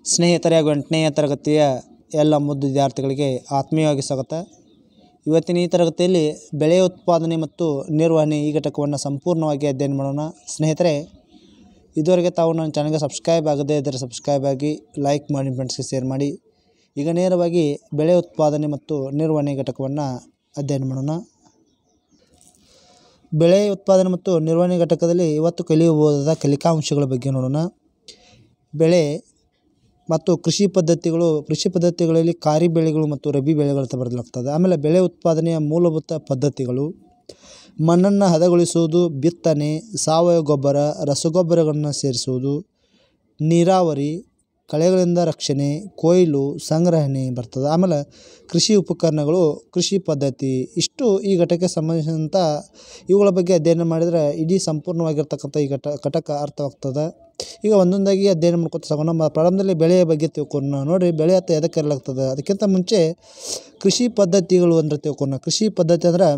ಸ್ನೇಹಿತರೆ ಹಾಗೂ ಎಂಟನೆಯ ತರಗತಿಯ ಎಲ್ಲ ಮುದ್ದು ವಿದ್ಯಾರ್ಥಿಗಳಿಗೆ ಆತ್ಮೀಯವಾಗಿ ಸ್ವಾಗತ ಇವತ್ತಿನ ಈ ತರಗತಿಯಲ್ಲಿ ಬೆಳೆ ಉತ್ಪಾದನೆ ಮತ್ತು ನಿರ್ವಹಣೆ ಈ ಘಟಕವನ್ನು ಸಂಪೂರ್ಣವಾಗಿ ಅಧ್ಯಯನ ಮಾಡೋಣ ಸ್ನೇಹಿತರೆ ಇದುವರೆಗೆ ತಾವು ನನ್ನ ಚಾನಲ್ಗೆ ಸಬ್ಸ್ಕ್ರೈಬ್ ಆಗದೇ ಇದ್ದರೆ ಸಬ್ಸ್ಕ್ರೈಬ್ ಆಗಿ ಲೈಕ್ ಮಾಡಿ ಫ್ರೆಂಡ್ಸ್ಗೆ ಶೇರ್ ಮಾಡಿ ಈಗ ನೇರವಾಗಿ ಬೆಳೆ ಉತ್ಪಾದನೆ ಮತ್ತು ನಿರ್ವಹಣೆ ಘಟಕವನ್ನು ಅಧ್ಯಯನ ಮಾಡೋಣ ಬೆಳೆ ಉತ್ಪಾದನೆ ಮತ್ತು ನಿರ್ವಹಣೆ ಘಟಕದಲ್ಲಿ ಇವತ್ತು ಕಲಿಯಬಹುದಾದ ಕಲಿಕಾಂಶಗಳ ಬಗ್ಗೆ ನೋಡೋಣ ಬೆಳೆ ಮತ್ತು ಕೃಷಿ ಪದ್ಧತಿಗಳು ಕೃಷಿ ಪದ್ಧತಿಗಳಲ್ಲಿ ಖಾರಿ ಬೆಳೆಗಳು ಮತ್ತು ರಬಿ ಬೆಳೆಗಳು ಅಂತ ಬರೆಯಲಾಗ್ತದೆ ಆಮೇಲೆ ಬೆಳೆ ಉತ್ಪಾದನೆಯ ಮೂಲಭೂತ ಪದ್ಧತಿಗಳು ಮಣ್ಣನ್ನು ಹದಗೊಳಿಸುವುದು ಬಿತ್ತನೆ ಸಾವಯವ ಗೊಬ್ಬರ ರಸಗೊಬ್ಬರಗಳನ್ನು ಸೇರಿಸುವುದು ನೀರಾವರಿ ಕಳೆಗಳಿಂದ ರಕ್ಷಣೆ ಕೊಯ್ಲು ಸಂಗ್ರಹಣೆ ಬರ್ತದೆ ಆಮೇಲೆ ಕೃಷಿ ಉಪಕರಣಗಳು ಕೃಷಿ ಪದ್ಧತಿ ಇಷ್ಟು ಈ ಘಟಕಕ್ಕೆ ಸಂಬಂಧಿಸಿದಂಥ ಇವುಗಳ ಬಗ್ಗೆ ಅಧ್ಯಯನ ಮಾಡಿದರೆ ಇಡೀ ಸಂಪೂರ್ಣವಾಗಿರ್ತಕ್ಕಂಥ ಈ ಘಟ ಘಟಕ ಅರ್ಥವಾಗ್ತದೆ ಈಗ ಒಂದೊಂದಾಗಿ ಅಧ್ಯಯನ ಮಾಡ್ಕೊತ ಸಾಗೋಣ ಮ ಪ್ರಾರಂಭದಲ್ಲಿ ಬೆಳೆಯ ಬಗ್ಗೆ ತಿಳ್ಕೊಳ್ಳೋಣ ನೋಡಿರಿ ಬೆಳೆ ಅಂತ ಎದಕ್ಕೆ ಕರೆಯಲಾಗ್ತದೆ ಅದಕ್ಕಿಂತ ಮುಂಚೆ ಕೃಷಿ ಪದ್ಧತಿಗಳು ಅಂದ್ರೆ ತಿಳ್ಕೊಳ್ಳೋಣ ಕೃಷಿ ಪದ್ಧತಿ ಅಂದ್ರೆ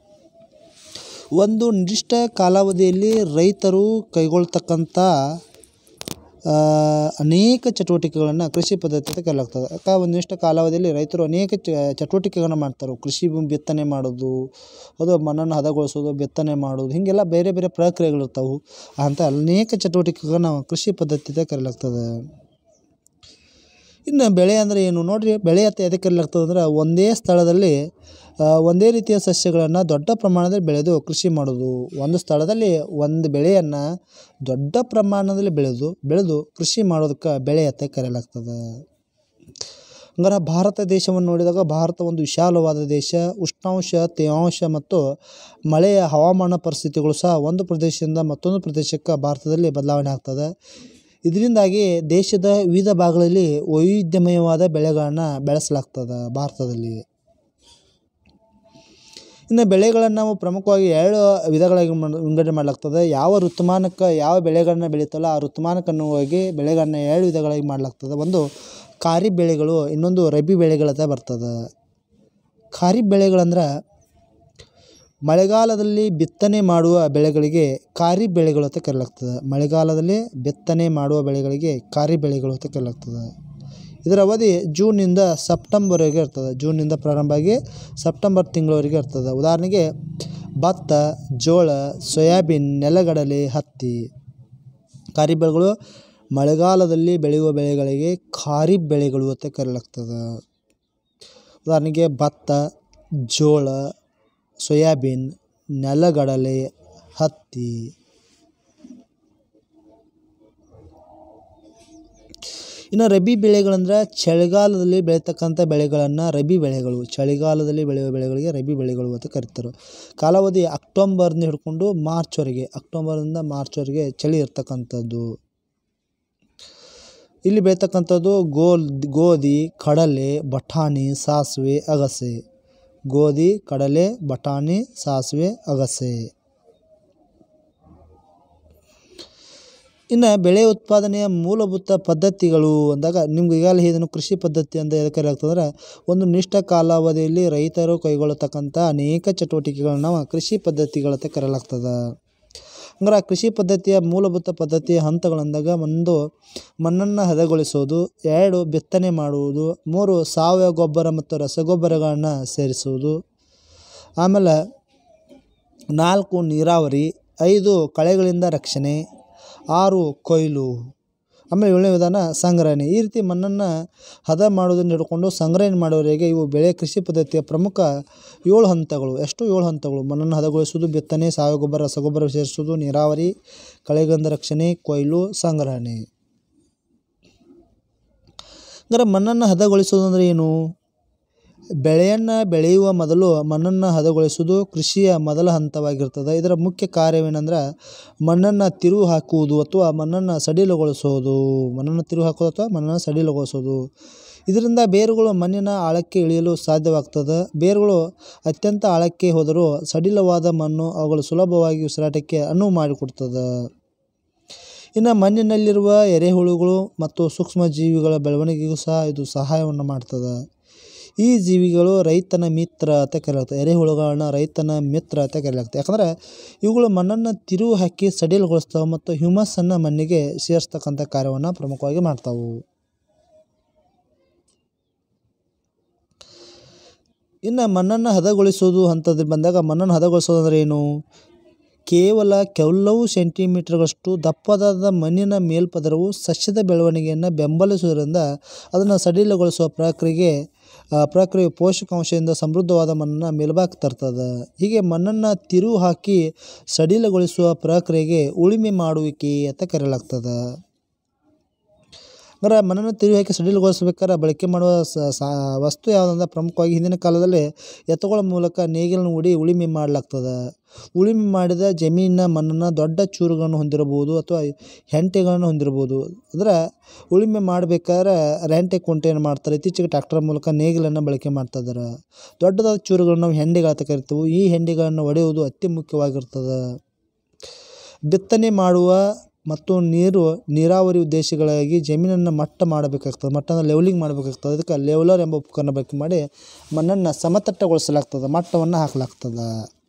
ಒಂದು ನಿರ್ದಿಷ್ಟ ಕಾಲಾವಧಿಯಲ್ಲಿ ರೈತರು ಕೈಗೊಳ್ತಕ್ಕಂಥ ಆ, ಅನೇಕ ಚಟುವಟಿಕೆಗಳನ್ನು ಕೃಷಿ ಪದ್ಧತಿ ಅಂತ ಕರೆಯಲಾಗ್ತದೆ ಯಾಕೆ ಒಂದು ನಿರ್ದಿಷ್ಟ ಕಾಲಾವಧಿಯಲ್ಲಿ ರೈತರು ಅನೇಕ ಚ ಚಟುವಟಿಕೆಗಳನ್ನು ಮಾಡ್ತಾರೆ ಕೃಷಿ ಭೂಮಿ ಬಿತ್ತನೆ ಮಾಡೋದು ಅದು ಮಣ್ಣನ್ನು ಹದಗೊಳಿಸೋದು ಬಿತ್ತನೆ ಮಾಡೋದು ಹೀಗೆಲ್ಲ ಬೇರೆ ಬೇರೆ ಪ್ರಕ್ರಿಯೆಗಳಿರ್ತಾವೆ ಅಂಥ ಅನೇಕ ಚಟುವಟಿಕೆಗಳನ್ನ ನಾವು ಕೃಷಿ ಪದ್ಧತಿ ಅಂತ ಕರೆಯಲಾಗ್ತದೆ ಇನ್ನು ಬೆಳೆ ಅಂದರೆ ಏನು ನೋಡಿರಿ ಬೆಳೆ ಅಂತ ಎದಕ್ಕೆ ಕರೆಯಲಾಗ್ತದೆ ಅಂದ್ರೆ ಒಂದೇ ಸ್ಥಳದಲ್ಲಿ ಆ, ಒಂದೇ ರೀತಿಯ ಸಸ್ಯಗಳನ್ನು ದೊಡ್ಡ ಪ್ರಮಾಣದಲ್ಲಿ ಬೆಳೆದು ಕೃಷಿ ಮಾಡೋದು ಒಂದು ಸ್ಥಳದಲ್ಲಿ ಒಂದು ಬೆಳೆಯನ್ನು ದೊಡ್ಡ ಪ್ರಮಾಣದಲ್ಲಿ ಬೆಳೆದು ಬೆಳೆದು ಕೃಷಿ ಮಾಡೋದಕ್ಕೆ ಬೆಳೆ ಅಂತ ಕರೆಯಲಾಗ್ತದೆ ಹಂಗಾರೆ ಭಾರತ ದೇಶವನ್ನು ನೋಡಿದಾಗ ಭಾರತ ಒಂದು ವಿಶಾಲವಾದ ದೇಶ ಉಷ್ಣಾಂಶ ತೇವಾಂಶ ಮತ್ತು ಮಳೆಯ ಹವಾಮಾನ ಪರಿಸ್ಥಿತಿಗಳು ಸಹ ಒಂದು ಪ್ರದೇಶದಿಂದ ಮತ್ತೊಂದು ಪ್ರದೇಶಕ್ಕೆ ಭಾರತದಲ್ಲಿ ಬದಲಾವಣೆ ಆಗ್ತದೆ ಇದರಿಂದಾಗಿ ದೇಶದ ವಿವಿಧ ಭಾಗಗಳಲ್ಲಿ ವೈವಿಧ್ಯಮಯವಾದ ಬೆಳೆಗಳನ್ನು ಬೆಳೆಸಲಾಗ್ತದೆ ಭಾರತದಲ್ಲಿ ಇನ್ನು ಬೆಳೆಗಳನ್ನು ನಾವು ಪ್ರಮುಖವಾಗಿ ಎರಡು ವಿಧಗಳಾಗಿ ಮಾಡ್- ವಿಂಗಡಣೆ ಮಾಡಲಾಗ್ತದೆ ಯಾವ ಋತುಮಾನಕ್ಕೆ ಯಾವ ಬೆಳೆಗಳನ್ನ ಬೆಳೀತಲ್ಲ ಆ ಋತುಮಾನಕ್ಕನುವಾಗಿ ಬೆಳೆಗಳನ್ನ ಎರಡು ವಿಧಗಳಾಗಿ ಮಾಡಲಾಗ್ತದೆ ಒಂದು ಖಾರಿಫ್ ಬೆಳೆಗಳು ಇನ್ನೊಂದು ರಬಿ ಬೆಳೆಗಳಂತ ಬರ್ತದೆ ಖಾರಿಫ್ ಬೆಳೆಗಳಂದ್ರೆ ಮಳೆಗಾಲದಲ್ಲಿ ಬಿತ್ತನೆ ಮಾಡುವ ಬೆಳೆಗಳಿಗೆ ಖಾರಿಫ್ ಬೆಳೆಗಳು ಅಂತ ಕರೆಯಲಾಗ್ತದೆ ಮಳೆಗಾಲದಲ್ಲಿ ಬಿತ್ತನೆ ಮಾಡುವ ಬೆಳೆಗಳಿಗೆ ಖಾರಿಫ್ ಬೆಳೆಗಳು ಅಂತ ಕರೆಯಲಾಗ್ತದೆ ಇದರ ಅವಧಿ ಜೂನ್ನಿಂದ ಸೆಪ್ಟೆಂಬರ್ವರೆಗೆ ಇರ್ತದೆ ಜೂನ್ನಿಂದ ಪ್ರಾರಂಭ ಆಗಿ ಸೆಪ್ಟೆಂಬರ್ ತಿಂಗಳವರೆಗೆ ಇರ್ತದೆ ಉದಾಹರಣೆಗೆ ಭತ್ತ ಜೋಳ ಸೋಯಾಬೀನ್ ನೆಲಗಡಲೆ ಹತ್ತಿ ಖಾರಿಫ್ ಬೆಳೆಗಳು ಮಳೆಗಾಲದಲ್ಲಿ ಬೆಳೆಯುವ ಬೆಳೆಗಳಿಗೆ ಖಾರಿಫ್ ಬೆಳೆಗಳು ಅಂತ ಕರೆಯಲಾಗ್ತದೆ ಉದಾಹರಣೆಗೆ ಭತ್ತ ಜೋಳ ಸೋಯಾಬೀನ್ ನೆಲಗಡಲೆ ಹತ್ತಿ ಇನ್ನು ರಬಿ ಬೆಳೆಗಳಂದ್ರೆ ಚಳಿಗಾಲದಲ್ಲಿ ಬೆಳೀತಕ್ಕಂಥ ಬೆಳೆಗಳನ್ನು ರಬಿ ಬೆಳೆಗಳು ಚಳಿಗಾಲದಲ್ಲಿ ಬೆಳೆಯುವ ಬೆಳೆಗಳಿಗೆ ರಬಿ ಬೆಳೆಗಳು ಅಂತ ಕರೀತಾರೆ ಕಾಲಾವಧಿ ಅಕ್ಟೋಬರ್ನಿಂದ ಹಿಡ್ಕೊಂಡು ಮಾರ್ಚ್ವರೆಗೆ ಅಕ್ಟೋಬರಿಂದ ಮಾರ್ಚ್ವರೆಗೆ ಚಳಿ ಇರ್ತಕ್ಕಂಥದ್ದು ಇಲ್ಲಿ ಬೆಳೀತಕ್ಕಂಥದ್ದು ಗೋಲ್ ಗೋಧಿ ಕಡಲೆ ಬಟಾಣಿ ಸಾಸಿವೆ ಅಗಸೆ ಗೋಧಿ ಕಡಲೆ ಬಟಾಣಿ ಸಾಸಿವೆ ಅಗಸೆ ಇನ್ನು ಬೆಳೆ ಉತ್ಪಾದನೆಯ ಮೂಲಭೂತ ಪದ್ಧತಿಗಳು ಅಂದಾಗ ನಿಮ್ಗೆ ಈಗಾಗಲೇ ಹೇಳಿದನು ಕೃಷಿ ಪದ್ಧತಿ ಅಂತ ಎದಕ್ಕೆ ಕರೆಯಲಾಗ್ತದೆ ಒಂದು ನಿಷ್ಠ ಕಾಲಾವಧಿಯಲ್ಲಿ ರೈತರು ಕೈಗೊಳ್ಳತಕ್ಕಂಥ ಅನೇಕ ಚಟುವಟಿಕೆಗಳನ್ನ ನಾವು ಕೃಷಿ ಪದ್ಧತಿಗಳಂತ ಕರೆಯಲಾಗ್ತದೆ ಅಂದ್ರೆ ಆ ಕೃಷಿ ಪದ್ಧತಿಯ ಮೂಲಭೂತ ಪದ್ಧತಿಯ ಹಂತಗಳಂದಾಗ ಒಂದು ಮಣ್ಣನ್ನು ಹದಗೊಳಿಸೋದು ಎರಡು ಬಿತ್ತನೆ ಮಾಡುವುದು ಮೂರು ಸಾವಯವ ಗೊಬ್ಬರ ಮತ್ತು ರಸಗೊಬ್ಬರಗಳನ್ನು ಸೇರಿಸುವುದು ಆಮೇಲೆ ನಾಲ್ಕು ನೀರಾವರಿ ಐದು ಕಳೆಗಳಿಂದ ರಕ್ಷಣೆ ಆರು ಕೊಯ್ಲು ಆಮೇಲೆ ಏಳನೇ ವಿಧಾನ ಸಂಗ್ರಹಣೆ ಈ ರೀತಿ ಮಣ್ಣನ್ನು ಹದ ಮಾಡೋದನ್ನು ಹಿಡ್ಕೊಂಡು ಸಂಗ್ರಹಣೆ ಮಾಡೋವರೆಗೆ ಇವು ಬೆಳೆ ಕೃಷಿ ಪದ್ಧತಿಯ ಪ್ರಮುಖ ಏಳು ಹಂತಗಳು ಎಷ್ಟು ಏಳು ಹಂತಗಳು ಮಣ್ಣನ್ನು ಹದಗೊಳಿಸುವುದು ಬಿತ್ತನೆ ಸಾವಯವ ಗೊಬ್ಬರ ರಸಗೊಬ್ಬರ ಸೇರಿಸುವುದು ನೀರಾವರಿ ಕಳೆಗಳಿಂದ ರಕ್ಷಣೆ ಕೊಯ್ಲು ಸಂಗ್ರಹಣೆ ಅಂದರೆ ಮಣ್ಣನ್ನು ಹದಗೊಳಿಸೋದು ಅಂದರೆ ಏನು ಬೆಳೆಯನ್ನು ಬೆಳೆಯುವ ಮೊದಲು ಮಣ್ಣನ್ನು ಹದಗೊಳಿಸುವುದು ಕೃಷಿಯ ಮೊದಲ ಹಂತವಾಗಿರ್ತದೆ ಇದರ ಮುಖ್ಯ ಕಾರ್ಯವೇನೆಂದ್ರೆ ಮಣ್ಣನ್ನು ತಿರುವು ಹಾಕುವುದು ಅಥವಾ ಮಣ್ಣನ್ನು ಸಡಿಲಗೊಳಿಸೋದು ಮಣ್ಣನ್ನು ತಿರುವು ಹಾಕೋದು ಅಥವಾ ಮಣ್ಣನ್ನು ಸಡಿಲಗೊಳಿಸೋದು ಇದರಿಂದ ಬೇರುಗಳು ಮಣ್ಣಿನ ಆಳಕ್ಕೆ ಇಳಿಯಲು ಸಾಧ್ಯವಾಗ್ತದೆ ಬೇರುಗಳು ಅತ್ಯಂತ ಆಳಕ್ಕೆ ಹೋದರೂ ಸಡಿಲವಾದ ಮಣ್ಣು ಅವುಗಳು ಸುಲಭವಾಗಿ ಉಸಿರಾಟಕ್ಕೆ ಅನುವು ಮಾಡಿಕೊಡ್ತದೆ ಇನ್ನು ಮಣ್ಣಿನಲ್ಲಿರುವ ಎರೆಹುಳುಗಳು ಮತ್ತು ಸೂಕ್ಷ್ಮ ಜೀವಿಗಳ ಬೆಳವಣಿಗೆಗೂ ಸಹ ಇದು ಸಹಾಯವನ್ನು ಮಾಡ್ತದೆ ಈ ಜೀವಿಗಳು ರೈತನ ಮಿತ್ರ ಅಂತ ಕರೆಯಲಾಗ್ತದೆ ಎರೆಹುಳುಗಳನ್ನ ರೈತನ ಮಿತ್ರ ಅಂತ ಕರೆಯಲಾಗ್ತದೆ ಯಾಕಂದರೆ ಇವುಗಳು ಮಣ್ಣನ್ನು ತಿರುವು ಹಾಕಿ ಸಡಿಲಗೊಳಿಸ್ತಾವೆ ಮತ್ತು ಹ್ಯೂಮಸ್ಸನ್ನು ಮಣ್ಣಿಗೆ ಸೇರಿಸ್ತಕ್ಕಂಥ ಕಾರ್ಯವನ್ನು ಪ್ರಮುಖವಾಗಿ ಮಾಡ್ತಾವೆ ಇನ್ನು ಮಣ್ಣನ್ನು ಹದಗೊಳಿಸೋದು ಹಂತದಲ್ಲಿ ಬಂದಾಗ ಮಣ್ಣನ್ನು ಹದಗೊಳಿಸೋದು ಅಂದರೆ ಏನು ಕೇವಲ ಕೆಲವು ಸೆಂಟಿಮೀಟರ್ಗಳಷ್ಟು ದಪ್ಪದಾದ ಮಣ್ಣಿನ ಮೇಲ್ಪದರವು ಸಸ್ಯದ ಬೆಳವಣಿಗೆಯನ್ನು ಬೆಂಬಲಿಸುವುದರಿಂದ ಅದನ್ನು ಸಡಿಲಗೊಳಿಸುವ ಪ್ರಕ್ರಿಯೆಗೆ ಆ ಪ್ರಕ್ರಿಯೆ ಪೋಷಕಾಂಶದಿಂದ ಸಮೃದ್ಧವಾದ ಮಣ್ಣನ್ನು ಮೇಲ್ಭಾಗಕ್ಕೆ ತರ್ತದೆ ಹೀಗೆ ಮಣ್ಣನ್ನು ತಿರುವು ಹಾಕಿ ಸಡಿಲಗೊಳಿಸುವ ಪ್ರಕ್ರಿಯೆಗೆ ಉಳುಮೆ ಮಾಡುವಿಕೆ ಅಂತ ಕರೆಯಲಾಗ್ತದೆ ಅಂದ್ರೆ ಮಣ್ಣನ್ನು ತಿರುವಿ ಹಾಕಿ ಸಡಿಲಗೊಳಿಸ್ಬೇಕಾದ್ರೆ ಬಳಕೆ ಮಾಡುವ ಸ ಸಾ ವಸ್ತು ಯಾವುದಂದ್ರೆ ಪ್ರಮುಖವಾಗಿ ಹಿಂದಿನ ಕಾಲದಲ್ಲಿ ಎತ್ತುಗಳ ಮೂಲಕ ನೇಗಿಲನ್ನು ಹೂಡಿ ಉಳುಮೆ ಮಾಡಲಾಗ್ತದೆ ಉಳುಮೆ ಮಾಡಿದ ಜಮೀನಿನ ಮಣ್ಣನ್ನು ದೊಡ್ಡ ಚೂರುಗಳನ್ನು ಹೊಂದಿರಬಹುದು ಅಥವಾ ಹೆಂಟೆಗಳನ್ನು ಹೊಂದಿರಬಹುದು ಅಂದ್ರೆ ಉಳುಮೆ ಮಾಡಬೇಕಾದ್ರೆ ರೆಂಟೆ ಕುಂಟೆಯನ್ನು ಮಾಡ್ತಾರೆ ಇತ್ತೀಚೆಗೆ ಟ್ರ್ಯಾಕ್ಟರ್ ಮೂಲಕ ನೇಗಿಲನ್ನು ಬಳಕೆ ಮಾಡ್ತಾ ಇದ್ದಾರೆ ದೊಡ್ಡದಾದ ಚೂರುಗಳನ್ನು ನಾವು ಹೆಂಡಿಗಳು ಅಂತ ಕರಿತೀವಿ ಈ ಹೆಂಡಿಗಳನ್ನು ಹೊಡೆಯುವುದು ಅತಿ ಮುಖ್ಯವಾಗಿರ್ತದೆ ಬಿತ್ತನೆ ಮಾಡುವ ಮತ್ತು ನೀರು ನೀರಾವರಿ ಉದ್ದೇಶಗಳಾಗಿ ಜಮೀನನ್ನು ಮಟ್ಟ ಮಾಡಬೇಕಾಗ್ತದೆ ಮಟ್ಟನ ಲೆವೆಲಿಂಗ್ ಮಾಡಬೇಕಾಗ್ತದೆ ಅದಕ್ಕೆ ಲೆವೆಲರ್ ಎಂಬ ಉಪಕರಣ ಬಳಕೆ ಮಾಡಿ ಮಣ್ಣನ್ನು ಸಮತಟ್ಟಗೊಳಿಸಲಾಗ್ತದೆ ಮಟ್ಟವನ್ನು ಹಾಕಲಾಗ್ತದೆ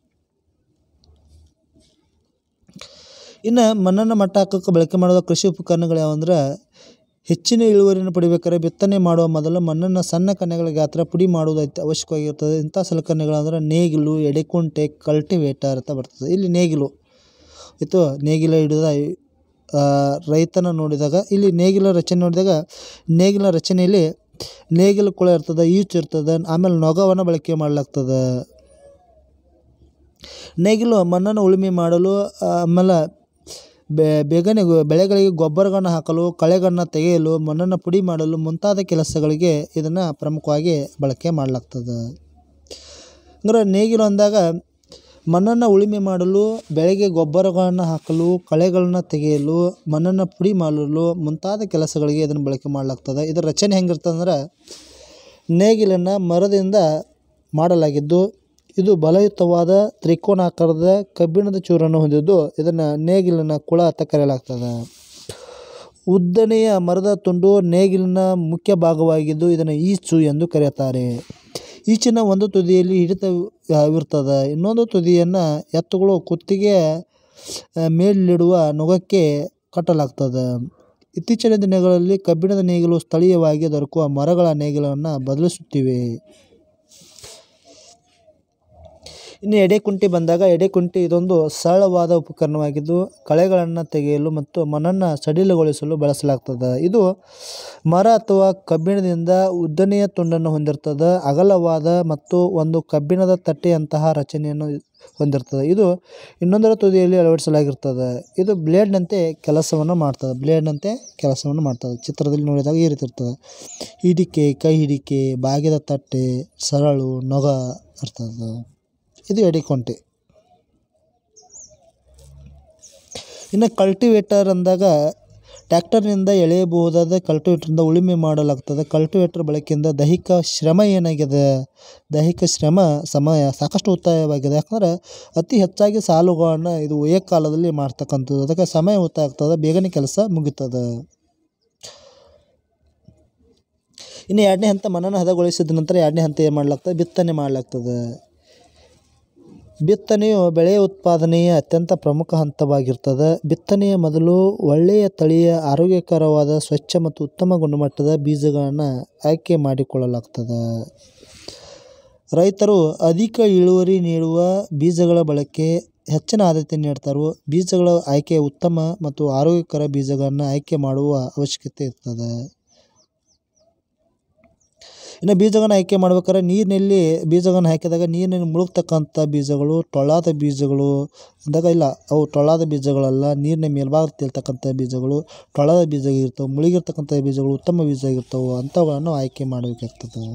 ಇನ್ನು ಮಣ್ಣನ್ನು ಮಟ್ಟ ಹಾಕೋಕ್ಕೆ ಬಳಕೆ ಮಾಡುವ ಕೃಷಿ ಉಪಕರಣಗಳು ಯಾವಂದ್ರೆ ಹೆಚ್ಚಿನ ಇಳುವರಿಯನ್ನು ಪಡಿಬೇಕಾದ್ರೆ ಬಿತ್ತನೆ ಮಾಡುವ ಮೊದಲು ಮಣ್ಣನ್ನು ಸಣ್ಣ ಕಣಗಳ ಗಾತ್ರ ಪುಡಿ ಮಾಡುವುದು ಅತಿ ಅವಶ್ಯಕವಾಗಿರ್ತದೆ ಇಂಥ ಸಲಕರಣೆಗಳಂದ್ರೆ ನೇಗಿಲು ಎಡೆಕುಂಟೆ ಕಲ್ಟಿವೇಟರ್ ಅಂತ ಬರ್ತದೆ ಇಲ್ಲಿ ನೇಗಿಲು ಇತ್ತು ನೇಗಿಲ ಹಿಡಿದ ಆ, ರೈತನ ನೋಡಿದಾಗ ಇಲ್ಲಿ ನೇಗಿಲ ರಚನೆ ನೋಡಿದಾಗ ನೇಗಿಲ ರಚನೆಯಲ್ಲಿ ನೇಗಿಲು ಕುಳ ಇರ್ತದೆ ಈಚು ಇರ್ತದೆ ಆಮೇಲೆ ನೊಗವನ್ನು ಬಳಕೆ ಮಾಡಲಾಗ್ತದೆ ನೇಗಿಲು ಮಣ್ಣನ್ನು ಉಳುಮೆ ಮಾಡಲು ಆಮೇಲೆ ಬೆ ಬೇಗನೆ ಗೊ- ಬೆಳೆಗಳಿಗೆ ಗೊಬ್ಬರಗಳನ್ನು ಹಾಕಲು ಕಳೆಗಳನ್ನು ತೆಗೆಯಲು ಮಣ್ಣನ್ನು ಪುಡಿ ಮಾಡಲು ಮುಂತಾದ ಕೆಲಸಗಳಿಗೆ ಇದನ್ನು ಪ್ರಮುಖವಾಗಿ ಬಳಕೆ ಮಾಡಲಾಗ್ತದೆ ಅಂದ್ರೆ ನೇಗಿಲು ಅಂದಾಗ ಮಣ್ಣನ್ನು ಉಳುಮೆ ಮಾಡಲು ಬೆಳೆಗೆ ಗೊಬ್ಬರಗಳನ್ನು ಹಾಕಲು ಕಳೆಗಳನ್ನು ತೆಗೆಯಲು ಮಣ್ಣನ್ನು ಪುಡಿ ಮಾಡಲು ಮುಂತಾದ ಕೆಲಸಗಳಿಗೆ ಇದನ್ನು ಬಳಕೆ ಮಾಡಲಾಗ್ತದೆ ಇದರ ರಚನೆ ಹೆಂಗಿರ್ತದೆ ಅಂದ್ರೆ ನೇಗಿಲನ್ನು ಮರದಿಂದ ಮಾಡಲಾಗಿದ್ದು ಇದು ಬಲಯುತವಾದ ತ್ರಿಕೋನಾಕಾರದ ಕಬ್ಬಿಣದ ಚೂರನ್ನು ಹೊಂದಿದ್ದು ಇದನ್ನು ನೇಗಿಲಿನ ಕುಳ ಅಂತ ಕರೆಯಲಾಗ್ತದೆ ಉದ್ದನೆಯ ಮರದ ತುಂಡು ನೇಗಿಲಿನ ಮುಖ್ಯ ಭಾಗವಾಗಿದ್ದು ಇದನ್ನು ಈಚು ಎಂದು ಕರೆಯುತ್ತಾರೆ ಈಚಿನ ಒಂದು ತುದಿಯಲ್ಲಿ ಹಿಡಿತವಿರ್ತದೆ ಇನ್ನೊಂದು ತುದಿಯನ್ನು ಎತ್ತುಗಳು ಕುತ್ತಿಗೆ ಆ, ಮೇಲಿಡುವ ನೊಗಕ್ಕೆ ಕಟ್ಟಲಾಗ್ತದೆ ಇತ್ತೀಚಿನ ದಿನಗಳಲ್ಲಿ ಕಬ್ಬಿಣದ ನೇಗಿಲು ಸ್ಥಳೀಯವಾಗಿ ದೊರಕುವ ಮರಗಳ ನೇಗಿಲನ್ನು ಬದಲಿಸುತ್ತಿವೆ ಇನ್ನು ಎಡೆಕುಂಟಿ ಬಂದಾಗ ಎಡೆಕುಂಟಿ ಇದೊಂದು ಸರಳವಾದ ಉಪಕರಣವಾಗಿದ್ದು ಕಳೆಗಳನ್ನು ತೆಗೆಯಲು ಮತ್ತು ಮಣ್ಣನ್ನು ಸಡಿಲಗೊಳಿಸಲು ಬಳಸಲಾಗ್ತದೆ ಇದು ಮರ ಅಥವಾ ಕಬ್ಬಿಣದಿಂದ ಉದ್ದನೆಯ ತುಂಡನ್ನು ಹೊಂದಿರ್ತದೆ ಅಗಲವಾದ ಮತ್ತು ಒಂದು ಕಬ್ಬಿಣದ ತಟ್ಟೆಯಂತಹ ರಚನೆಯನ್ನು ಹೊಂದಿರ್ತದೆ ಇದು ಇನ್ನೊಂದರ ತುದಿಯಲ್ಲಿ ಅಳವಡಿಸಲಾಗಿರ್ತದೆ ಇದು ಬ್ಲೇಡ್ನಂತೆ ಕೆಲಸವನ್ನು ಮಾಡ್ತದೆ ಬ್ಲೇಡ್ನಂತೆ ಕೆಲಸವನ್ನು ಮಾಡ್ತದೆ ಚಿತ್ರದಲ್ಲಿ ನೋಡಿದಾಗ ಈ ರೀತಿ ಇರ್ತದೆ ಹಿಡಿಕೆ ಕೈ ಹಿಡಿಕೆ ಬಾಗಿದ ತಟ್ಟೆ ಸರಳು ನೊಗ ಇರ್ತದೆ ಇದು ಎಡೆಕೊಂಟೆ ಇನ್ನು ಕಲ್ಟಿವೇಟರ್ ಅಂದಾಗ ಟ್ಯಾಕ್ಟರ್ನಿಂದ ಎಳೆಯಬಹುದಾದ ಕಲ್ಟಿವೇಟರ್ನಿಂದ ಉಳುಮೆ ಮಾಡಲಾಗ್ತದೆ ಕಲ್ಟಿವೇಟರ್ ಬಳಕೆಯಿಂದ ದೈಹಿಕ ಶ್ರಮ ಏನಾಗಿದೆ ದೈಹಿಕ ಶ್ರಮ ಸಮಯ ಸಾಕಷ್ಟು ಉಳಿತಾಯವಾಗಿದೆ ಯಾಕಂದ್ರೆ ಅತಿ ಹೆಚ್ಚಾಗಿ ಸಾಲುಗಳನ್ನು ಇದು ಒಯ್ಯ ಕಾಲದಲ್ಲಿ ಮಾಡ್ತಕ್ಕಂಥದ್ದು ಅದಕ್ಕೆ ಸಮಯ ಉಳಿತಾಯ ಆಗ್ತದೆ ಬೇಗನೆ ಕೆಲಸ ಮುಗಿತದೆ ಇನ್ನು ಎರಡನೇ ಹಂತ ಮಣ್ಣನ್ನು ಹದಗೊಳಿಸಿದ ನಂತರ ಎರಡನೇ ಹಂತ ಏನು ಮಾಡಲಾಗ್ತದೆ ಬಿತ್ತನೆ ಮಾಡಲಾಗ್ತದೆ ಬಿತ್ತನೆಯು ಬೆಳೆಯ ಉತ್ಪಾದನೆಯ ಅತ್ಯಂತ ಪ್ರಮುಖ ಹಂತವಾಗಿರ್ತದೆ ಬಿತ್ತನೆಯ ಮೊದಲು ಒಳ್ಳೆಯ ತಳಿಯ ಆರೋಗ್ಯಕರವಾದ ಸ್ವಚ್ಛ ಮತ್ತು ಉತ್ತಮ ಗುಣಮಟ್ಟದ ಬೀಜಗಳನ್ನು ಆಯ್ಕೆ ಮಾಡಿಕೊಳ್ಳಲಾಗ್ತದೆ ರೈತರು ಅಧಿಕ ಇಳುವರಿ ನೀಡುವ ಬೀಜಗಳ ಬಳಕೆ ಹೆಚ್ಚಿನ ಆದ್ಯತೆ ನೀಡ್ತಾರೆ ಬೀಜಗಳ ಆಯ್ಕೆ ಉತ್ತಮ ಮತ್ತು ಆರೋಗ್ಯಕರ ಬೀಜಗಳನ್ನು ಆಯ್ಕೆ ಮಾಡುವ ಅವಶ್ಯಕತೆ ಇರ್ತದೆ ಇನ್ನು ಬೀಜಗಳನ್ನು ಆಯ್ಕೆ ಮಾಡ್ಬೇಕಾದ್ರೆ ನೀರಿನಲ್ಲಿ ಬೀಜಗಳನ್ನು ಹಾಕಿದಾಗ ನೀರಿನಲ್ಲಿ ಮುಳುಗ್ತಕ್ಕಂಥ ಬೀಜಗಳು ಟೊಳ್ಳಾದ ಬೀಜಗಳು ಅಂದಾಗ ಇಲ್ಲ ಅವು ಟೊಳ್ಳಾದ ಬೀಜಗಳಲ್ಲ ನೀರಿನ ಮೇಲ್ಭಾಗ ತೇಲ್ತಕ್ಕಂಥ ಬೀಜಗಳು ಟೊಳ್ಳಾದ ಬೀಜ ಇರ್ತವೆ ಮುಳುಗಿರ್ತಕ್ಕಂಥ ಬೀಜಗಳು ಉತ್ತಮ ಬೀಜ ಇರ್ತವೆ ಅಂಥವುಗಳನ್ನು ಆಯ್ಕೆ ಮಾಡಬೇಕಾಗ್ತದೆ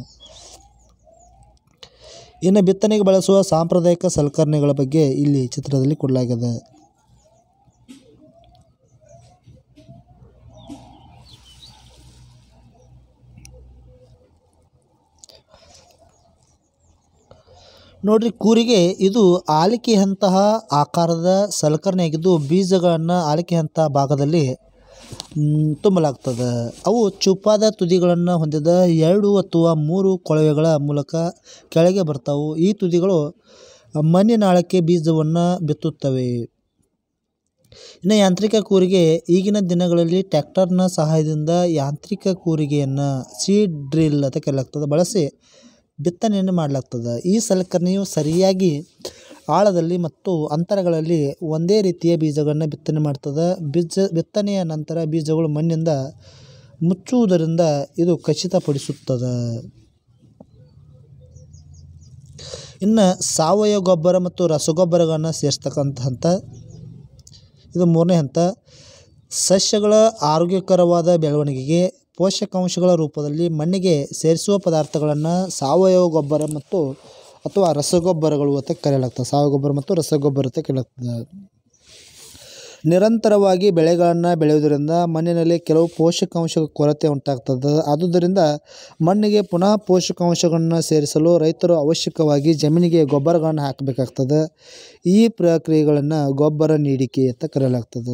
ಇನ್ನು ಬಿತ್ತನೆಗೆ ಬಳಸುವ ಸಾಂಪ್ರದಾಯಿಕ ಸಲಕರಣೆಗಳ ಬಗ್ಗೆ ಇಲ್ಲಿ ಚಿತ್ರದಲ್ಲಿ ಕೊಡಲಾಗಿದೆ ನೋಡ್ರಿ ಕೂರಿಗೆ ಇದು ಆಲಿಕೆಯಂತಹ ಆಕಾರದ ಸಲಕರಣೆಯಾಗಿದ್ದು ಬೀಜಗಳನ್ನು ಆಲಿಕೆಯಂಥ ಭಾಗದಲ್ಲಿ ಮ್, ತುಂಬಲಾಗ್ತದೆ ಅವು ಚೂಪಾದ ತುದಿಗಳನ್ನು ಹೊಂದಿದ ಎರಡು ಅಥವಾ ಮೂರು ಕೊಳವೆಗಳ ಮೂಲಕ ಕೆಳಗೆ ಬರ್ತಾವು ಈ ತುದಿಗಳು ಮಣ್ಣಿನ ಆಳಕ್ಕೆ ಬೀಜವನ್ನು ಬಿತ್ತುತ್ತವೆ ಇನ್ನು ಯಾಂತ್ರಿಕ ಕೂರಿಗೆ ಈಗಿನ ದಿನಗಳಲ್ಲಿ ಟ್ರ್ಯಾಕ್ಟರ್ನ ಸಹಾಯದಿಂದ ಯಾಂತ್ರಿಕ ಕೂರಿಗೆಯನ್ನು ಸೀಡ್ ಡ್ರಿಲ್ ಅಂತ ಕರೆಯಲಾಗ್ತದೆ ಬಳಸಿ ಬಿತ್ತನೆಯನ್ನು ಮಾಡಲಾಗ್ತದೆ ಈ ಸಲಕರಣೆಯು ಸರಿಯಾಗಿ ಆಳದಲ್ಲಿ ಮತ್ತು ಅಂತರಗಳಲ್ಲಿ ಒಂದೇ ರೀತಿಯ ಬೀಜಗಳನ್ನು ಬಿತ್ತನೆ ಮಾಡ್ತದೆ ಬೀಜ ಬಿತ್ತನೆಯ ನಂತರ ಬೀಜಗಳು ಮಣ್ಣಿಂದ ಮುಚ್ಚುವುದರಿಂದ ಇದು ಖಚಿತಪಡಿಸುತ್ತದೆ ಇನ್ನು ಸಾವಯವ ಗೊಬ್ಬರ ಮತ್ತು ರಸಗೊಬ್ಬರಗಳನ್ನು ಸೇರಿಸ್ತಕ್ಕಂಥ ಹಂತ ಇದು ಮೂರನೇ ಹಂತ ಸಸ್ಯಗಳ ಆರೋಗ್ಯಕರವಾದ ಬೆಳವಣಿಗೆಗೆ ಪೋಷಕಾಂಶಗಳ ರೂಪದಲ್ಲಿ ಮಣ್ಣಿಗೆ ಸೇರಿಸುವ ಪದಾರ್ಥಗಳನ್ನು ಸಾವಯವ ಗೊಬ್ಬರ ಮತ್ತು ಅಥವಾ ರಸಗೊಬ್ಬರಗಳು ಅಂತ ಕರೆಯಲಾಗ್ತದೆ ಸಾವಯವ ಗೊಬ್ಬರ ಮತ್ತು ರಸಗೊಬ್ಬರ ಅಂತ ಕರೆಯಲಾಗ್ತದೆ ನಿರಂತರವಾಗಿ ಬೆಳೆಗಳನ್ನು ಬೆಳೆಯುವುದರಿಂದ ಮಣ್ಣಿನಲ್ಲಿ ಕೆಲವು ಪೋಷಕಾಂಶಗಳ ಕೊರತೆ ಉಂಟಾಗ್ತದೆ ಆದುದರಿಂದ ಮಣ್ಣಿಗೆ ಪುನಃ ಪೋಷಕಾಂಶಗಳನ್ನು ಸೇರಿಸಲು ರೈತರು ಅವಶ್ಯಕವಾಗಿ ಜಮೀನಿಗೆ ಗೊಬ್ಬರಗಳನ್ನು ಹಾಕಬೇಕಾಗ್ತದೆ ಈ ಪ್ರಕ್ರಿಯೆಗಳನ್ನು ಗೊಬ್ಬರ ನೀಡಿಕೆ ಅಂತ ಕರೆಯಲಾಗ್ತದೆ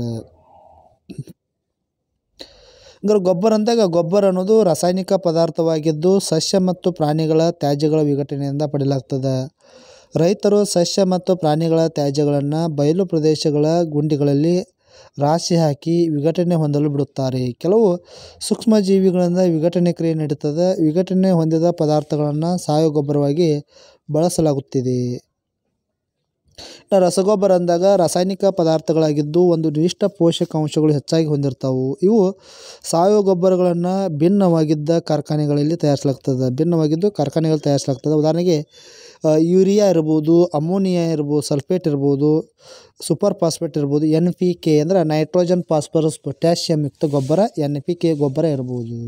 ಅಂದ್ರೆ ಗೊಬ್ಬರ ಅಂದಾಗ ಗೊಬ್ಬರ ಅನ್ನೋದು ರಾಸಾಯನಿಕ ಪದಾರ್ಥವಾಗಿದ್ದು ಸಸ್ಯ ಮತ್ತು ಪ್ರಾಣಿಗಳ ತ್ಯಾಜ್ಯಗಳ ವಿಘಟನೆಯಿಂದ ಪಡೆಯಲಾಗ್ತದೆ ರೈತರು ಸಸ್ಯ ಮತ್ತು ಪ್ರಾಣಿಗಳ ತ್ಯಾಜ್ಯಗಳನ್ನು ಬಯಲು ಪ್ರದೇಶಗಳ ಗುಂಡಿಗಳಲ್ಲಿ ರಾಶಿ ಹಾಕಿ ವಿಘಟನೆ ಹೊಂದಲು ಬಿಡುತ್ತಾರೆ ಕೆಲವು ಸೂಕ್ಷ್ಮಜೀವಿಗಳಿಂದ ವಿಘಟನೆ ಕ್ರಿಯೆ ನಡೀತದೆ ವಿಘಟನೆ ಹೊಂದಿದ ಪದಾರ್ಥಗಳನ್ನು ಸಾವಯವ ಗೊಬ್ಬರವಾಗಿ ಬಳಸಲಾಗುತ್ತಿದೆ ಇನ್ನು ರಸಗೊಬ್ಬರ ಅಂದಾಗ ರಾಸಾಯನಿಕ ಪದಾರ್ಥಗಳಾಗಿದ್ದು ಒಂದು ನಿರ್ದಿಷ್ಟ ಪೋಷಕಾಂಶಗಳು ಹೆಚ್ಚಾಗಿ ಹೊಂದಿರ್ತಾವೆ ಇವು ಸಾವಯವ ಗೊಬ್ಬರಗಳನ್ನು ಭಿನ್ನವಾಗಿದ್ದ ಕಾರ್ಖಾನೆಗಳಲ್ಲಿ ತಯಾರಿಸಲಾಗ್ತದೆ ಭಿನ್ನವಾಗಿದ್ದು ಕಾರ್ಖಾನೆಗಳಲ್ಲಿ ತಯಾರಿಸಲಾಗ್ತದೆ ಉದಾಹರಣೆಗೆ ಆ, ಯೂರಿಯಾ ಇರ್ಬೋದು ಅಮೋನಿಯಾ ಇರ್ಬೋದು ಸಲ್ಫೇಟ್ ಇರ್ಬೋದು ಸೂಪರ್ ಫಾಸ್ಫೇಟ್ ಇರ್ಬೋದು ಎನ್ ಪಿ ಕೆ ಅಂದರೆ ನೈಟ್ರೋಜನ್ ಫಾಸ್ಫರಸ್ ಪೊಟ್ಯಾಷಿಯಂ ಯುಕ್ತ ಗೊಬ್ಬರ ಎನ್ ಪಿ ಕೆ ಗೊಬ್ಬರ ಇರ್ಬೋದು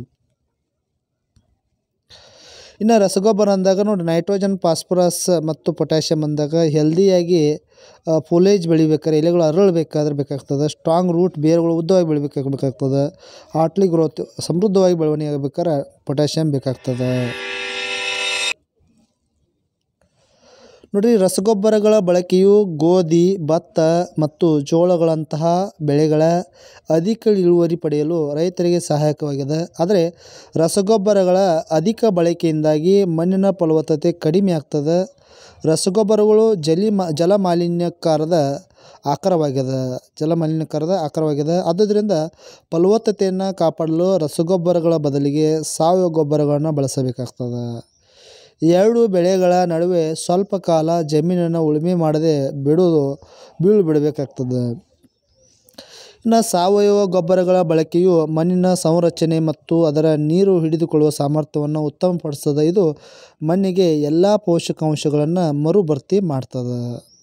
ಇನ್ನು ರಸಗೊಬ್ಬರ ಅಂದಾಗ ನೋಡಿ ನೈಟ್ರೋಜನ್ ಫಾಸ್ಫರಸ್ ಮತ್ತು ಪೊಟ್ಯಾಷಿಯಮ್ ಅಂದಾಗ ಹೆಲ್ದಿಯಾಗಿ ಫೋಲೇಜ್ ಬೆಳಿಬೇಕಾದ್ರೆ ಎಲೆಗಳು ಅರಳಬೇಕಾದ್ರೆ ಬೇಕಾಗ್ತದೆ ಸ್ಟ್ರಾಂಗ್ ರೂಟ್ ಬೇರುಗಳು ಉದ್ದವಾಗಿ ಬೆಳಿಬೇಕಾಗ ಬೇಕಾಗ್ತದೆ ಹಾರ್ಟ್ಲಿ ಗ್ರೋತ್ ಸಮೃದ್ಧವಾಗಿ ಬೆಳವಣಿಗೆ ಆಗ್ಬೇಕಾದ್ರೆ ಪೊಟ್ಯಾಷಿಯಮ್ ಬೇಕಾಗ್ತದೆ ನೋಡಿರಿ ರಸಗೊಬ್ಬರಗಳ ಬಳಕೆಯು ಗೋಧಿ ಭತ್ತ ಮತ್ತು ಜೋಳಗಳಂತಹ ಬೆಳೆಗಳ ಅಧಿಕ ಇಳುವರಿ ಪಡೆಯಲು ರೈತರಿಗೆ ಸಹಾಯಕವಾಗಿದೆ ಆದರೆ ರಸಗೊಬ್ಬರಗಳ ಅಧಿಕ ಬಳಕೆಯಿಂದಾಗಿ ಮಣ್ಣಿನ ಫಲವತ್ತತೆ ಕಡಿಮೆ ಆಗ್ತದೆ ರಸಗೊಬ್ಬರಗಳು ಜಲಿ ಮಾ ಜಲ ಮಾಲಿನ್ಯಕಾರದ ಆಕಾರವಾಗಿದೆ ಜಲ ಮಾಲಿನ್ಯಕಾರದ ಆಕಾರವಾಗಿದೆ ಆದುದರಿಂದ ಫಲವತ್ತತೆಯನ್ನು ಕಾಪಾಡಲು ರಸಗೊಬ್ಬರಗಳ ಬದಲಿಗೆ ಸಾವಯವ ಗೊಬ್ಬರಗಳನ್ನು ಬಳಸಬೇಕಾಗ್ತದೆ ಎರಡು ಬೆಳೆಗಳ ನಡುವೆ ಸ್ವಲ್ಪ ಕಾಲ ಜಮೀನನ್ನು ಉಳುಮೆ ಮಾಡದೆ ಬಿಡೋದು ಬೀಳು ಬಿಡಬೇಕಾಗ್ತದೆ ಇನ್ನು ಸಾವಯವ ಗೊಬ್ಬರಗಳ ಬಳಕೆಯು ಮಣ್ಣಿನ ಸಂರಚನೆ ಮತ್ತು ಅದರ ನೀರು ಹಿಡಿದುಕೊಳ್ಳುವ ಸಾಮರ್ಥ್ಯವನ್ನು ಉತ್ತಮಪಡಿಸ್ತದೆ ಇದು ಮಣ್ಣಿಗೆ ಎಲ್ಲ ಪೋಷಕಾಂಶಗಳನ್ನು ಮರುಭರ್ತಿ ಮಾಡ್ತದೆ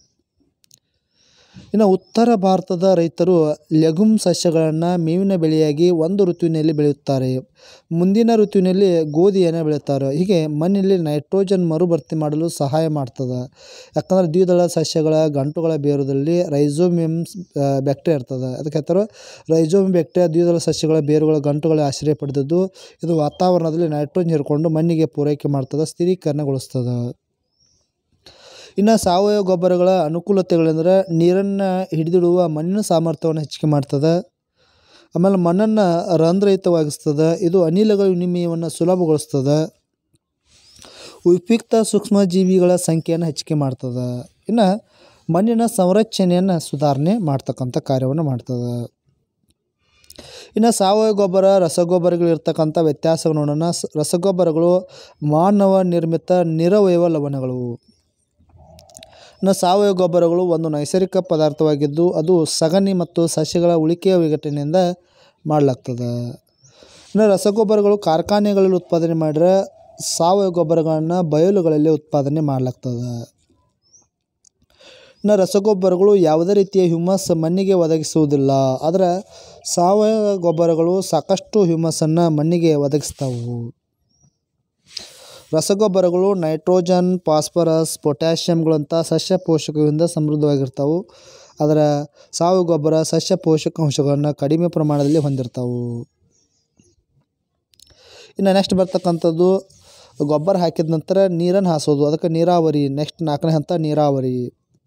ಇನ್ನು ಉತ್ತರ ಭಾರತದ ರೈತರು ಲೆಗುಮ್ ಸಸ್ಯಗಳನ್ನು ಮೇವಿನ ಬೆಳೆಯಾಗಿ ಒಂದು ಋತುವಿನಲ್ಲಿ ಬೆಳೆಯುತ್ತಾರೆ ಮುಂದಿನ ಋತುವಿನಲ್ಲಿ ಗೋಧಿಯನ್ನು ಬೆಳೆಯುತ್ತಾರೆ ಹೀಗೆ ಮಣ್ಣಿನಲ್ಲಿ ನೈಟ್ರೋಜನ್ ಮರುಭರ್ತಿ ಮಾಡಲು ಸಹಾಯ ಮಾಡ್ತದೆ ಯಾಕಂದ್ರೆ ದ್ವಿದಳ ಸಸ್ಯಗಳ ಗಂಟುಗಳ ಬೇರುದಲ್ಲಿ ರೈಸೋಮಿಯಮ್ಸ್ ಬ್ಯಾಕ್ಟೀರಿಯಾ ಇರ್ತದೆ ಅದಕ್ಕೆ ಹೇಳ್ತಾರೆ ರೈಸೋಮ್ ಬ್ಯಾಕ್ಟೀರಿಯಾ ದ್ವಿದಳ ಸಸ್ಯಗಳ ಬೇರುಗಳ ಗಂಟುಗಳ ಆಶ್ರಯ ಪಡೆದದ್ದು ಇದು ವಾತಾವರಣದಲ್ಲಿ ನೈಟ್ರೋಜನ್ ಹೀರ್ಕೊಂಡು ಮಣ್ಣಿಗೆ ಪೂರೈಕೆ ಮಾಡ್ತದೆ ಸ್ಥಿರೀಕರಣಗೊಳಿಸ್ತದೆ ಇನ್ನು ಸಾವಯವ ಗೊಬ್ಬರಗಳ ಅನುಕೂಲತೆಗಳೆಂದರೆ ನೀರನ್ನು ಹಿಡಿದಿಡುವ ಮಣ್ಣಿನ ಸಾಮರ್ಥ್ಯವನ್ನು ಹೆಚ್ಚಿಗೆ ಮಾಡ್ತದೆ ಆಮೇಲೆ ಮಣ್ಣನ್ನು ರಂಧ್ರಯುತವಾಗಿಸ್ತದೆ ಇದು ಅನಿಲಗಳ ವಿನಿಮಯವನ್ನು ಸುಲಭಗೊಳಿಸ್ತದೆ ಉಪಯುಕ್ತ ಸೂಕ್ಷ್ಮಜೀವಿಗಳ ಸಂಖ್ಯೆಯನ್ನು ಹೆಚ್ಚಿಗೆ ಮಾಡ್ತದೆ ಇನ್ನು ಮಣ್ಣಿನ ಸಂರಚನೆಯನ್ನು ಸುಧಾರಣೆ ಮಾಡ್ತಕ್ಕಂಥ ಕಾರ್ಯವನ್ನು ಮಾಡ್ತದೆ ಇನ್ನು ಸಾವಯವ ಗೊಬ್ಬರ ರಸಗೊಬ್ಬರಗಳು ಇರ್ತಕ್ಕಂಥ ವ್ಯತ್ಯಾಸ ನೋಡೋಣ ಸ- ರಸಗೊಬ್ಬರಗಳು ಮಾನವ ನಿರ್ಮಿತ ನಿರವಯವ ಲವಣಗಳು ಇನ್ನು ಸಾವಯವ ಗೊಬ್ಬರಗಳು ಒಂದು ನೈಸರ್ಗಿಕ ಪದಾರ್ಥವಾಗಿದ್ದು ಅದು ಸಗಣಿ ಮತ್ತು ಸಸ್ಯಗಳ ಉಳಿಕೆಯ ವಿಘಟನೆಯಿಂದ ಮಾಡಲಾಗ್ತದೆ ಇನ್ನು ರಸಗೊಬ್ಬರಗಳು ಕಾರ್ಖಾನೆಗಳಲ್ಲಿ ಉತ್ಪಾದನೆ ಮಾಡಿದ್ರೆ ಸಾವಯವ ಗೊಬ್ಬರಗಳನ್ನು ಬಯಲುಗಳಲ್ಲಿ ಉತ್ಪಾದನೆ ಮಾಡಲಾಗ್ತದೆ ಇನ್ನು ರಸಗೊಬ್ಬರಗಳು ಯಾವುದೇ ರೀತಿಯ ಹ್ಯೂಮಸ್ ಮಣ್ಣಿಗೆ ಒದಗಿಸುವುದಿಲ್ಲ ಆದರೆ ಸಾವಯವ ಗೊಬ್ಬರಗಳು ಸಾಕಷ್ಟು ಹ್ಯೂಮಸನ್ನು ಮಣ್ಣಿಗೆ ಒದಗಿಸ್ತಾವು ರಸಗೊಬ್ಬರಗಳು ನೈಟ್ರೋಜನ್ ಫಾಸ್ಫರಸ್ ಪೊಟ್ಯಾಷಿಯಮ್ಗಳಂಥ ಸಸ್ಯ ಪೋಷಕಗಳಿಂದ ಸಮೃದ್ಧವಾಗಿರ್ತಾವೆ ಅದರ ಸಾವಯವ ಗೊಬ್ಬರ ಸಸ್ಯ ಪೋಷಕಾಂಶಗಳನ್ನು ಕಡಿಮೆ ಪ್ರಮಾಣದಲ್ಲಿ ಹೊಂದಿರ್ತಾವೆ ಇನ್ನು ನೆಕ್ಸ್ಟ್ ಬರ್ತಕ್ಕಂಥದ್ದು ಗೊಬ್ಬರ ಹಾಕಿದ ನಂತರ ನೀರನ್ನು ಹಾಸೋದು ಅದಕ್ಕೆ ನೀರಾವರಿ ನೆಕ್ಸ್ಟ್ ನಾಲ್ಕನೇ ಹಂತ ನೀರಾವರಿ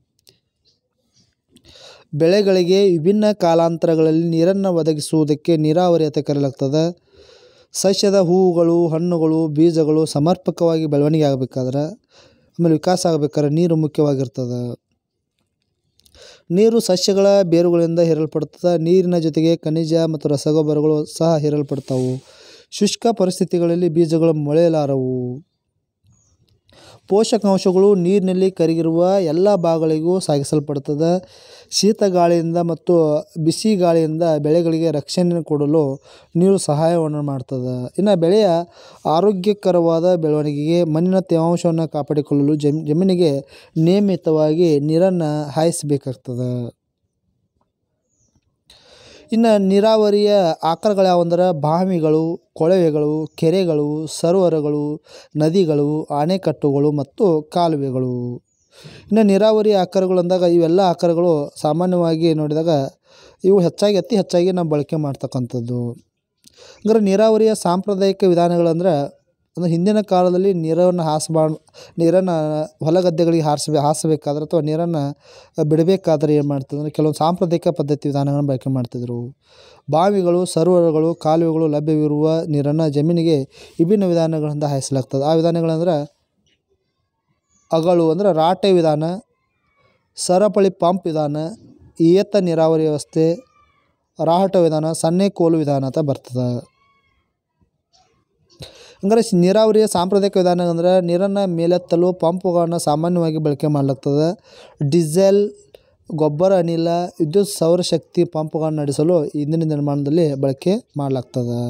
ಬೆಳೆಗಳಿಗೆ ವಿಭಿನ್ನ ಕಾಲಾಂತರಗಳಲ್ಲಿ ನೀರನ್ನು ಒದಗಿಸುವುದಕ್ಕೆ ನೀರಾವರಿ ಅಂತ ಕರೆಯಲಾಗ್ತದೆ ಸಸ್ಯದ ಹೂವುಗಳು ಹಣ್ಣುಗಳು ಬೀಜಗಳು ಸಮರ್ಪಕವಾಗಿ ಬೆಳವಣಿಗೆ ಆಗಬೇಕಾದ್ರೆ ಆಮೇಲೆ ವಿಕಾಸ ಆಗಬೇಕಾದ್ರೆ ನೀರು ಮುಖ್ಯವಾಗಿರ್ತದೆ ನೀರು ಸಸ್ಯಗಳ ಬೇರುಗಳಿಂದ ಹೀರಲ್ಪಡ್ತದೆ ನೀರಿನ ಜೊತೆಗೆ ಖನಿಜ ಮತ್ತು ರಸಗೊಬ್ಬರಗಳು ಸಹ ಹೀರಲ್ಪಡ್ತಾವು ಶುಷ್ಕ ಪರಿಸ್ಥಿತಿಗಳಲ್ಲಿ ಬೀಜಗಳು ಮೊಳೆಯಲಾರವು ಪೋಷಕಾಂಶಗಳು ನೀರಿನಲ್ಲಿ ಕರಗಿರುವ ಎಲ್ಲ ಭಾಗಗಳಿಗೂ ಸಾಗಿಸಲ್ಪಡುತ್ತದೆ ಶೀತ ಗಾಳಿಯಿಂದ ಮತ್ತು ಬಿಸಿ ಗಾಳಿಯಿಂದ ಬೆಳೆಗಳಿಗೆ ರಕ್ಷಣೆ ಕೊಡಲು ನೀರು ಸಹಾಯವನ್ನು ಮಾಡ್ತದೆ ಇನ್ನು ಬೆಳೆಯ ಆರೋಗ್ಯಕರವಾದ ಬೆಳವಣಿಗೆಗೆ ಮಣ್ಣಿನ ತೇವಾಂಶವನ್ನು ಕಾಪಾಡಿಕೊಳ್ಳಲು ಜಮ್ ಜಮೀನಿಗೆ ನಿಯಮಿತವಾಗಿ ನೀರನ್ನು ಹಾಯಿಸಬೇಕಾಗ್ತದೆ ಇನ್ನು ನೀರಾವರಿಯ ಆಕಾರಗಳು ಯಾವಂದ್ರೆ ಬಾವಿಗಳು ಕೊಳವೆಗಳು ಕೆರೆಗಳು ಸರೋವರಗಳು ನದಿಗಳು ಅಣೆಕಟ್ಟುಗಳು ಮತ್ತು ಕಾಲುವೆಗಳು ಇನ್ನು ನೀರಾವರಿ ಆಕಾರಗಳು ಅಂದಾಗ ಇವೆಲ್ಲ ಆಕಾರಗಳು ಸಾಮಾನ್ಯವಾಗಿ ನೋಡಿದಾಗ ಇವು ಹೆಚ್ಚಾಗಿ ಅತಿ ಹೆಚ್ಚಾಗಿ ನಾವು ಬಳಕೆ ಮಾಡ್ತಕ್ಕಂಥದ್ದು ಅಂದ್ರೆ ನೀರಾವರಿಯ ಸಾಂಪ್ರದಾಯಿಕ ವಿಧಾನಗಳಂದ್ರೆ ಅಂದರೆ ಹಿಂದಿನ ಕಾಲದಲ್ಲಿ ನೀರನ್ನು ಹಾಸ್ಬಾ ನೀರನ್ನು ಹೊಲ ಗದ್ದೆಗಳಿಗೆ ಹಾರಿಸ್ಬೇ ಹಾಸಬೇಕಾದ್ರೆ ಅಥವಾ ನೀರನ್ನು ಬಿಡಬೇಕಾದ್ರೆ ಏನು ಮಾಡ್ತದಂದ್ರೆ ಕೆಲವೊಂದು ಸಾಂಪ್ರದಾಯಿಕ ಪದ್ಧತಿ ವಿಧಾನಗಳನ್ನು ಬಳಕೆ ಮಾಡ್ತಿದ್ರು ಬಾವಿಗಳು ಸರೋವರಗಳು ಕಾಲುವೆಗಳು ಲಭ್ಯವಿರುವ ನೀರನ್ನು ಜಮೀನಿಗೆ ವಿಭಿನ್ನ ವಿಧಾನಗಳಿಂದ ಹಾಯಿಸಲಾಗ್ತದೆ ಆ ವಿಧಾನಗಳಂದ್ರೆ ಅಗಳು ಅಂದ್ರೆ ರಾಟೆ ವಿಧಾನ ಸರಪಳಿ ಪಂಪ್ ವಿಧಾನ ಏತ ನೀರಾವರಿ ವ್ಯವಸ್ಥೆ ರಾಹಟ ವಿಧಾನ ಸನ್ನೆ ಕೋಲು ವಿಧಾನ ಅಂತ ಬರ್ತದೆ ಅಂದರೆ ಸ್ ನೀರಾವರಿಯ ಸಾಂಪ್ರದಾಯಿಕ ವಿಧಾನ ಅಂದ್ರೆ ನೀರನ್ನು ಮೇಲೆತ್ತಲು ಪಂಪುಗಳನ್ನು ಸಾಮಾನ್ಯವಾಗಿ ಬಳಕೆ ಮಾಡಲಾಗ್ತದೆ ಡೀಸೆಲ್ ಗೊಬ್ಬರ ಅನಿಲ ವಿದ್ಯುತ್ ಸೌರಶಕ್ತಿ ಪಂಪ್ಗಳನ್ನು ನಡೆಸಲು ಇಂದಿನ ನಿರ್ಮಾಣದಲ್ಲಿ ಬಳಕೆ ಮಾಡಲಾಗ್ತದೆ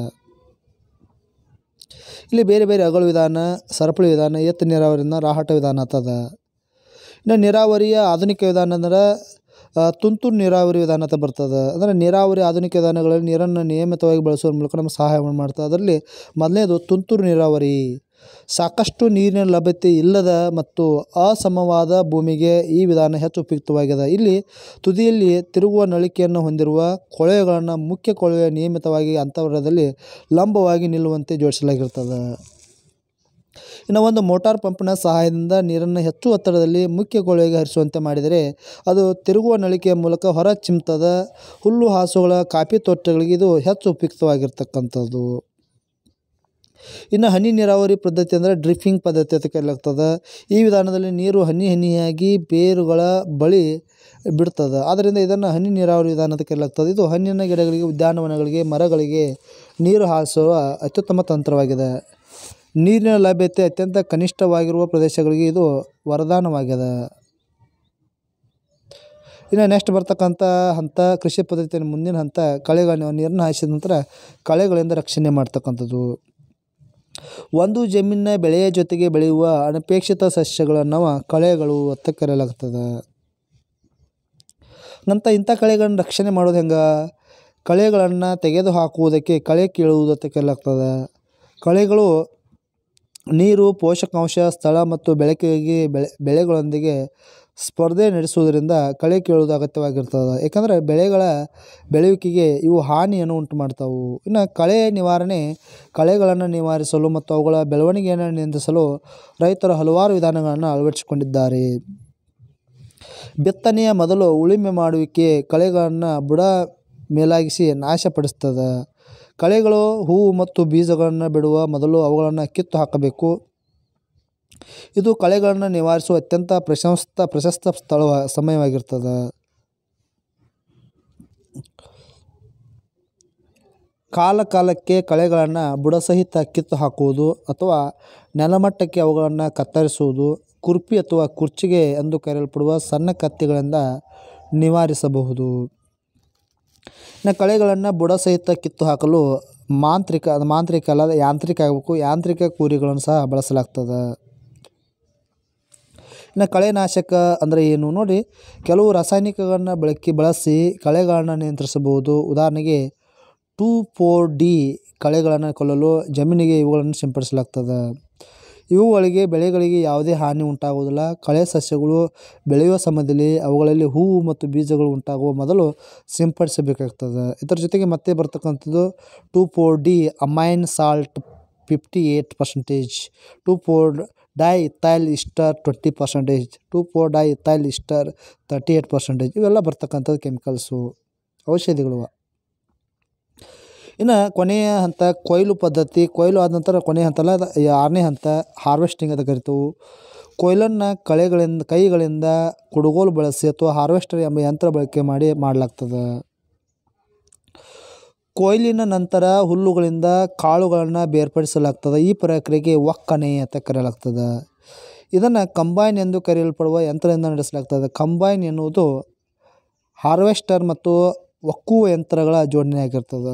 ಇಲ್ಲಿ ಬೇರೆ ಬೇರೆ ಅಗಳು ವಿಧಾನ ಸರಪಳಿ ವಿಧಾನ ಎತ್ತು ನೀರಾವರಿನ ರಾಹಟ ವಿಧಾನ ಅಂತದ ಇನ್ನು ನೀರಾವರಿಯ ಆಧುನಿಕ ವಿಧಾನ ಅಂದ್ರೆ ಆ, ತುಂತುರು ನೀರಾವರಿ ವಿಧಾನ ಅಂತ ಬರ್ತದೆ ಅಂದರೆ ನೀರಾವರಿ ಆಧುನಿಕ ವಿಧಾನಗಳಲ್ಲಿ ನೀರನ್ನು ನಿಯಮಿತವಾಗಿ ಬಳಸುವ ಮೂಲಕ ನಮ್ಗೆ ಸಹಾಯವನ್ನು ಮಾಡ್ತದೆ ಅದರಲ್ಲಿ ಮೊದಲನೇದು ತುಂತುರು ನೀರಾವರಿ ಸಾಕಷ್ಟು ನೀರಿನ ಲಭ್ಯತೆ ಇಲ್ಲದ ಮತ್ತು ಅಸಮವಾದ ಭೂಮಿಗೆ ಈ ವಿಧಾನ ಹೆಚ್ಚು ಉಪಯುಕ್ತವಾಗಿದೆ ಇಲ್ಲಿ ತುದಿಯಲ್ಲಿ ತಿರುಗುವ ನಳಿಕೆಯನ್ನು ಹೊಂದಿರುವ ಕೊಳವೆಗಳನ್ನು ಮುಖ್ಯ ಕೊಳವೆ ನಿಯಮಿತವಾಗಿ ಅಂತರದಲ್ಲಿ ಲಂಬವಾಗಿ ನಿಲ್ಲುವಂತೆ ಜೋಡಿಸಲಾಗಿರ್ತದೆ ಇನ್ನು ಒಂದು ಮೋಟಾರ್ ಪಂಪಿನ ಸಹಾಯದಿಂದ ನೀರನ್ನು ಹೆಚ್ಚು ಒತ್ತಡದಲ್ಲಿ ಮುಖ್ಯ ಕೊಳವೆಗೆ ಹರಿಸುವಂತೆ ಮಾಡಿದರೆ ಅದು ತಿರುಗುವ ನಳಿಕೆಯ ಮೂಲಕ ಹೊರ ಚಿಮ್ತದ ಹುಲ್ಲು ಹಾಸುಗಳ ಕಾಫಿ ತೋಟಗಳಿಗೆ ಇದು ಹೆಚ್ಚು ಉಪಯುಕ್ತವಾಗಿರ್ತಕ್ಕಂಥದ್ದು ಇನ್ನು ಹನಿ ನೀರಾವರಿ ಪದ್ಧತಿ ಅಂದರೆ ಡ್ರಿಫಿಂಗ್ ಪದ್ಧತಿ ಅಂತ ಕರೆಯಲಾಗ್ತದೆ ಈ ವಿಧಾನದಲ್ಲಿ ನೀರು ಹನಿ ಹನಿಯಾಗಿ ಬೇರುಗಳ ಬಳಿ ಬಿಡ್ತದೆ ಆದ್ದರಿಂದ ಇದನ್ನು ಹನಿ ನೀರಾವರಿ ವಿಧಾನ ಅಂತ ಕರೆಯಲಾಗ್ತದೆ ಇದು ಹಣ್ಣಿನ ಗಿಡಗಳಿಗೆ ಉದ್ಯಾನವನಗಳಿಗೆ ಮರಗಳಿಗೆ ನೀರು ಹಾಯಿಸುವ ಅತ್ಯುತ್ತಮ ತಂತ್ರವಾಗಿದೆ ನೀರಿನ ಲಭ್ಯತೆ ಅತ್ಯಂತ ಕನಿಷ್ಠವಾಗಿರುವ ಪ್ರದೇಶಗಳಿಗೆ ಇದು ವರದಾನವಾಗಿದೆ ಇನ್ನು ನೆಕ್ಸ್ಟ್ ಬರ್ತಕ್ಕಂಥ ಹಂತ ಕೃಷಿ ಪದ್ಧತಿಯ ಮುಂದಿನ ಹಂತ ಕಳೆಗಳನ್ನು ನೀರನ್ನು ಹಾಯಿಸಿದ ನಂತರ ಕಳೆಗಳಿಂದ ರಕ್ಷಣೆ ಮಾಡ್ತಕ್ಕಂಥದ್ದು ಒಂದು ಜಮೀನಿನ ಬೆಳೆಯ ಜೊತೆಗೆ ಬೆಳೆಯುವ ಅನಪೇಕ್ಷಿತ ಸಸ್ಯಗಳನ್ನು ಕಳೆಗಳು ಅಂತ ಕರೆಯಲಾಗ್ತದೆ ನಂತರ ಇಂಥ ಕಳೆಗಳನ್ನು ರಕ್ಷಣೆ ಮಾಡೋದು ಹೆಂಗೆ ಕಳೆಗಳನ್ನು ತೆಗೆದು ಹಾಕುವುದಕ್ಕೆ ಕಳೆ ಕೀಳುವುದು ಅಂತ ಕರೆಯಲಾಗ್ತದೆ ಕಳೆಗಳು ನೀರು ಪೋಷಕಾಂಶ ಸ್ಥಳ ಮತ್ತು ಬೆಳಕಿಗೆ ಬೆಳೆ ಬೆಳೆಗಳೊಂದಿಗೆ ಸ್ಪರ್ಧೆ ನಡೆಸುವುದರಿಂದ ಕಳೆ ಕೀಳುವುದು ಅಗತ್ಯವಾಗಿರ್ತದೆ ಯಾಕಂದರೆ ಬೆಳೆಗಳ ಬೆಳೆಯುವಿಕೆಗೆ ಇವು ಹಾನಿಯನ್ನು ಉಂಟು ಮಾಡ್ತಾವೆ ಇನ್ನು ಕಳೆ ನಿವಾರಣೆ ಕಳೆಗಳನ್ನು ನಿವಾರಿಸಲು ಮತ್ತು ಅವುಗಳ ಬೆಳವಣಿಗೆಯನ್ನು ನಿಯಂತ್ರಿಸಲು ರೈತರು ಹಲವಾರು ವಿಧಾನಗಳನ್ನು ಅಳವಡಿಸಿಕೊಂಡಿದ್ದಾರೆ ಬಿತ್ತನೆಯ ಮೊದಲು ಉಳುಮೆ ಮಾಡುವಿಕೆ ಕಳೆಗಳನ್ನು ಬುಡ ಮೇಲಾಗಿಸಿ ನಾಶಪಡಿಸ್ತದೆ ಕಳೆಗಳು ಹೂವು ಮತ್ತು ಬೀಜಗಳನ್ನು ಬಿಡುವ ಮೊದಲು ಅವುಗಳನ್ನು ಕಿತ್ತು ಹಾಕಬೇಕು ಇದು ಕಳೆಗಳನ್ನು ನಿವಾರಿಸುವ ಅತ್ಯಂತ ಪ್ರಶಸ್ತ ಪ್ರಶಸ್ತ ಸ್ಥಳ ಸಮಯವಾಗಿರ್ತದೆ ಕಾಲ ಕಾಲಕ್ಕೆ ಕಳೆಗಳನ್ನು ಬುಡಸಹಿತ ಕಿತ್ತು ಹಾಕುವುದು ಅಥವಾ ನೆಲಮಟ್ಟಕ್ಕೆ ಅವುಗಳನ್ನು ಕತ್ತರಿಸುವುದು ಕುರ್ಪಿ ಅಥವಾ ಕುರ್ಚಿಗೆ ಎಂದು ಕರೆಯಲ್ಪಡುವ ಸಣ್ಣ ಕತ್ತಿಗಳಿಂದ ನಿವಾರಿಸಬಹುದು ಇನ್ನು ಕಳೆಗಳನ್ನು ಬುಡಸಹಿತ ಕಿತ್ತು ಹಾಕಲು ಮಾಂತ್ರಿಕ ಅದು ಮಾಂತ್ರಿಕ ಅಲ್ಲ ಯಾಂತ್ರಿಕ ಆಗಬೇಕು ಯಾಂತ್ರಿಕ ಕೂರಿಗಳನ್ನು ಸಹ ಬಳಸಲಾಗ್ತದೆ ಇನ್ನು ಕಳೆನಾಶಕ ಅಂದರೆ ಏನು ನೋಡಿ ಕೆಲವು ರಾಸಾಯನಿಕಗಳನ್ನ ಬಳಕೆ ಬಳಸಿ ಕಳೆಗಳನ್ನು ನಿಯಂತ್ರಿಸಬಹುದು ಉದಾಹರಣೆಗೆ ಟೂ ಫೋರ್ ಡಿ ಕಳೆಗಳನ್ನು ಕೊಲ್ಲಲು ಜಮೀನಿಗೆ ಇವುಗಳನ್ನು ಸಿಂಪಡಿಸಲಾಗ್ತದೆ ಇವುಗಳಿಗೆ ಬೆಳೆಗಳಿಗೆ ಯಾವುದೇ ಹಾನಿ ಉಂಟಾಗುವುದಿಲ್ಲ ಕಳೆ ಸಸ್ಯಗಳು ಬೆಳೆಯುವ ಸಮಯದಲ್ಲಿ ಅವುಗಳಲ್ಲಿ ಹೂವು ಮತ್ತು ಬೀಜಗಳು ಉಂಟಾಗುವ ಮೊದಲು ಸಿಂಪಡಿಸಬೇಕಾಗ್ತದೆ ಇದರ ಜೊತೆಗೆ ಮತ್ತೆ ಬರ್ತಕ್ಕಂಥದ್ದು two four D amine salt fifty eight percentage two four di ethyl ester twenty percentage two four di ethyl ester thirty eight percentage ಇವೆಲ್ಲ ಬರ್ತಕ್ಕಂಥದ್ದು ಕೆಮಿಕಲ್ಸು ಔಷಧಿಗಳು ಇನ್ನು ಕೊನೆಯ ಹಂತ ಕೊಯ್ಲು ಪದ್ಧತಿ ಕೊಯ್ಲು ಆದ ನಂತರ ಕೊನೆಯ ಹಂತ ಅಲ್ಲ ಅದು ಆರನೇ ಹಂತ ಹಾರ್ವೆಸ್ಟಿಂಗ್ ಅಂತ ಕರಿತೇವೆ ಕೊಯ್ಲನ್ನು ಕಳೆಗಳಿಂದ ಕೈಗಳಿಂದ ಕುಡುಗೋಲು ಬಳಸಿ ಅಥವಾ ಹಾರ್ವೆಸ್ಟರ್ ಎಂಬ ಯಂತ್ರ ಬಳಕೆ ಮಾಡಿ ಮಾಡಲಾಗ್ತದೆ ಕೊಯ್ಲಿನ ನಂತರ ಹುಲ್ಲುಗಳಿಂದ ಕಾಳುಗಳನ್ನು ಬೇರ್ಪಡಿಸಲಾಗ್ತದೆ ಈ ಪ್ರಕ್ರಿಯೆಗೆ ಒಕ್ಕಣೆ ಅಂತ ಕರೆಯಲಾಗ್ತದೆ ಇದನ್ನು ಕಂಬೈನ್ ಎಂದು ಕರೆಯಲ್ಪಡುವ ಯಂತ್ರದಿಂದ ನಡೆಸಲಾಗ್ತದೆ ಕಂಬೈನ್ ಎನ್ನುವುದು ಹಾರ್ವೆಸ್ಟರ್ ಮತ್ತು ಒಕ್ಕುವ ಯಂತ್ರಗಳ ಜೋಡಣೆಯಾಗಿರ್ತದೆ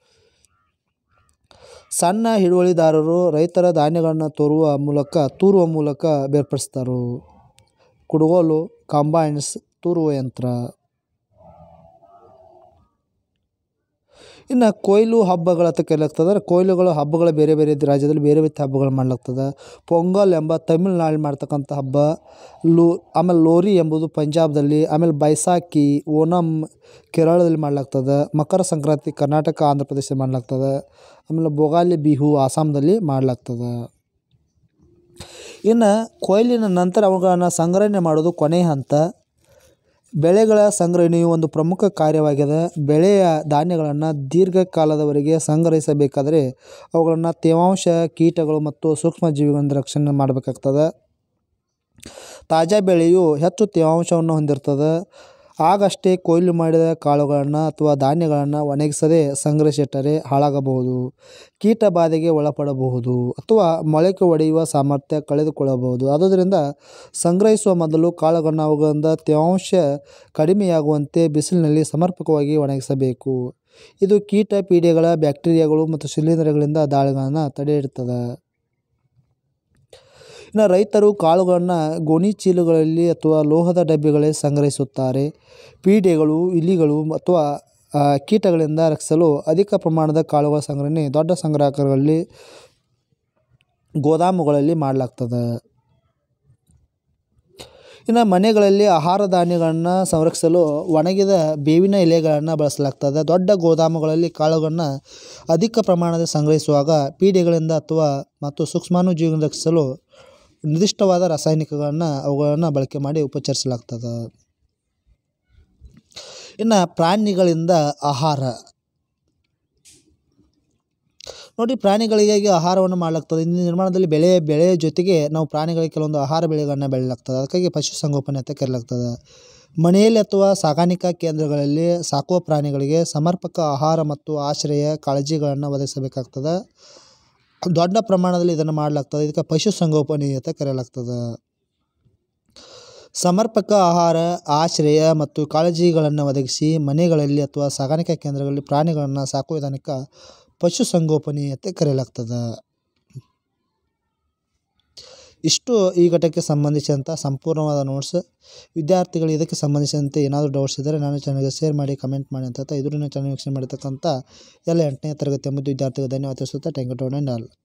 ಸಣ್ಣ ಹಿಡುವಳಿದಾರರು ರೈತರ ಧಾನ್ಯಗಳನ್ನು ತೋರುವ ಮೂಲಕ ತೂರುವ ಮೂಲಕ ಬೇರ್ಪಡಿಸ್ತಾರೆ ಕುಡುಗೋಲು ಕಂಬೈನ್ಸ್ ತೂರುವ ಯಂತ್ರ ಇನ್ನು ಕೊಯ್ಲು ಹಬ್ಬಗಳ ಅಂತ ಕರೆಯಲಾಗ್ತದೆ ಕೊಯ್ಲುಗಳು ಹಬ್ಬಗಳ ಬೇರೆ ಬೇರೆ ರಾಜ್ಯದಲ್ಲಿ ಬೇರೆ ಬೇರೆ ಹಬ್ಬಗಳು ಮಾಡ್ಲಾಗ್ತದೆ ಪೊಂಗಲ್ ಎಂಬ ತಮಿಳ್ನಾಡು ಮಾಡ್ತಕ್ಕಂಥ ಹಬ್ಬ ಲೋ ಆಮೇಲೆ ಲೋರಿ ಎಂಬುದು ಪಂಜಾಬ್ದಲ್ಲಿ ಆಮೇಲೆ ಬೈಸಾಖಿ ಓಣಂ ಕೇರಳದಲ್ಲಿ ಮಾಡ್ಲಾಗ್ತದೆ ಮಕರ ಸಂಕ್ರಾಂತಿ ಕರ್ನಾಟಕ ಆಂಧ್ರ ಪ್ರದೇಶ ಮಾಡ್ಲಾಗ್ತದೆ ಆಮೇಲೆ ಬೊಗಾಲಿ ಬಿಹು ಆಸಾಮ್ದಲ್ಲಿ ಮಾಡ್ಲಾಗ್ತದೆ ಇನ್ನು ಕೊಯ್ಲಿನ ನಂತರ ಅವುಗಳನ್ನು ಸಂಗ್ರಹಣೆ ಮಾಡೋದು ಕೊನೆಯ ಹಂತ ಬೆಳೆಗಳ ಸಂಗ್ರಹಣೆಯು ಒಂದು ಪ್ರಮುಖ ಕಾರ್ಯವಾಗಿದೆ ಬೆಳೆಯ ಧಾನ್ಯಗಳನ್ನು ದೀರ್ಘಕಾಲದವರೆಗೆ ಸಂಗ್ರಹಿಸಬೇಕಾದರೆ ಅವುಗಳನ್ನು ತೇವಾಂಶ ಕೀಟಗಳು ಮತ್ತು ಸೂಕ್ಷ್ಮಜೀವಿಗಳಿಂದ ರಕ್ಷಣೆ ಮಾಡಬೇಕಾಗ್ತದೆ ತಾಜಾ ಬೆಳೆಯು ಹೆಚ್ಚು ತೇವಾಂಶವನ್ನು ಹೊಂದಿರ್ತದೆ ಆಗಷ್ಟೇ ಕೊಯ್ಲು ಮಾಡಿದ ಕಾಳುಗಳನ್ನು ಅಥವಾ ಧಾನ್ಯಗಳನ್ನು ಒಣಗಿಸದೆ ಸಂಗ್ರಹಿಸಿಟ್ಟರೆ ಹಾಳಾಗಬಹುದು ಕೀಟ ಬಾಧೆಗೆ ಒಳಪಡಬಹುದು ಅಥವಾ ಮೊಳಕೆ ಒಡೆಯುವ ಸಾಮರ್ಥ್ಯ ಕಳೆದುಕೊಳ್ಳಬಹುದು ಆದುದರಿಂದ ಸಂಗ್ರಹಿಸುವ ಮೊದಲು ಕಾಳುಗಳನ್ನು ಅವುಗಳಿಂದ ತೇವಾಂಶ ಕಡಿಮೆಯಾಗುವಂತೆ ಬಿಸಿಲಿನಲ್ಲಿ ಸಮರ್ಪಕವಾಗಿ ಒಣಗಿಸಬೇಕು ಇದು ಕೀಟ ಪೀಡೆಗಳ ಬ್ಯಾಕ್ಟೀರಿಯಾಗಳು ಮತ್ತು ಶಿಲೀಂಧ್ರಗಳಿಂದ ದಾಳಿಗಳನ್ನು ತಡೆಹಿಡ್ತದೆ ಇನ್ನು ರೈತರು ಕಾಳುಗಳನ್ನು ಗೋಣಿ ಚೀಲಗಳಲ್ಲಿ ಅಥವಾ ಲೋಹದ ಡಬ್ಬಿಗಳಲ್ಲಿ ಸಂಗ್ರಹಿಸುತ್ತಾರೆ ಪೀಡೆಗಳು ಇಲಿಗಳು ಅಥವಾ ಆ, ಕೀಟಗಳಿಂದ ರಕ್ಷಿಸಲು ಅಧಿಕ ಪ್ರಮಾಣದ ಕಾಳುಗಳ ಸಂಗ್ರಹಣೆ ದೊಡ್ಡ ಸಂಗ್ರಾಹಕಗಳಲ್ಲಿ ಗೋದಾಮುಗಳಲ್ಲಿ ಮಾಡಲಾಗ್ತದೆ ಇನ್ನು ಮನೆಗಳಲ್ಲಿ ಆಹಾರ ಧಾನ್ಯಗಳನ್ನು ಸಂರಕ್ಷಿಸಲು ಒಣಗಿದ ಬೇವಿನ ಎಲೆಗಳನ್ನು ಬಳಸಲಾಗ್ತದೆ ದೊಡ್ಡ ಗೋದಾಮುಗಳಲ್ಲಿ ಕಾಳುಗಳನ್ನು ಅಧಿಕ ಪ್ರಮಾಣದ ಸಂಗ್ರಹಿಸುವಾಗ ಪೀಡೆಗಳಿಂದ ಅಥವಾ ಮತ್ತು ಸೂಕ್ಷ್ಮಾಣುಜೀವಿಗಳನ್ನು ರಕ್ಷಿಸಲು ನಿರ್ದಿಷ್ಟವಾದ ರಾಸಾಯನಿಕಗಳನ್ನು ಅವುಗಳನ್ನು ಬಳಕೆ ಮಾಡಿ ಉಪಚರಿಸಲಾಗ್ತದೆ ಇನ್ನು ಪ್ರಾಣಿಗಳಿಂದ ಆಹಾರ ನೋಡಿ ಪ್ರಾಣಿಗಳಿಗಾಗಿ ಆಹಾರವನ್ನು ಮಾಡಲಾಗ್ತದೆ ಇಂದಿನ ನಿರ್ಮಾಣದಲ್ಲಿ ಬೆಳೆ ಬೆಳೆಯ ಜೊತೆಗೆ ನಾವು ಪ್ರಾಣಿಗಳಿಗೆ ಕೆಲವೊಂದು ಆಹಾರ ಬೆಳೆಗಳನ್ನು ಬೆಳೆಯಲಾಗ್ತದೆ ಅದಕ್ಕಾಗಿ ಪಶುಸಂಗೋಪನೆ ಅಂತ ಕರೆಯಲಾಗ್ತದೆ ಮನೆಯಲ್ಲಿ ಅಥವಾ ಸಾಗಾಣಿಕಾ ಕೇಂದ್ರಗಳಲ್ಲಿ ಸಾಕುವ ಪ್ರಾಣಿಗಳಿಗೆ ಸಮರ್ಪಕ ಆಹಾರ ಮತ್ತು ಆಶ್ರಯ ಕಾಳಜಿಗಳನ್ನು ಒದಗಿಸಬೇಕಾಗ್ತದೆ ದೊಡ್ಡ ಪ್ರಮಾಣದಲ್ಲಿ ಇದನ್ನು ಮಾಡಲಾಗ್ತದೆ ಇದಕ್ಕೆ ಪಶುಸಂಗೋಪನೆ ಅಂತ ಕರೆಯಲಾಗ್ತದೆ ಸಮರ್ಪಕ ಆಹಾರ ಆಶ್ರಯ ಮತ್ತು ಕಾಳಜಿಗಳನ್ನು ಒದಗಿಸಿ ಮನೆಗಳಲ್ಲಿ ಅಥವಾ ಸಾಗಾಣಿಕಾ ಕೇಂದ್ರಗಳಲ್ಲಿ ಪ್ರಾಣಿಗಳನ್ನು ಸಾಕುವ ವಿಧಾನಕ್ಕೆ ಪಶುಸಂಗೋಪನೆ ಅಂತ ಕರೆಯಲಾಗ್ತದೆ ಇಷ್ಟು ಈ ಘಟಕಕ್ಕೆ ಸಂಬಂಧಿಸಿದಂಥ ಸಂಪೂರ್ಣವಾದ ನೋಟ್ಸ್ ವಿದ್ಯಾರ್ಥಿಗಳು ಇದಕ್ಕೆ ಸಂಬಂಧಿಸಿದಂತೆ ಏನಾದರೂ ಡೌಟ್ಸ್ ಇದ್ದರೆ ನಾನು ಚಾನಲ್ಗೆ ಶೇರ್ ಮಾಡಿ ಕಮೆಂಟ್ ಮಾಡಿ ಅಂತ ಇದನ್ನು ಚಾನಲ್ ವೀಕ್ಷಣೆ ಮಾಡಿರ್ತಕ್ಕಂಥ ಎಲ್ಲ ಎಂಟನೇ ತರಗತಿ ಎಂಬುದು ವಿದ್ಯಾರ್ಥಿಗಳು ಧನ್ಯವಾದ ತಿಳಿಸುತ್ತಾ ಥ್ಯಾಂಕ್ ಯು ಟು ಆಲ್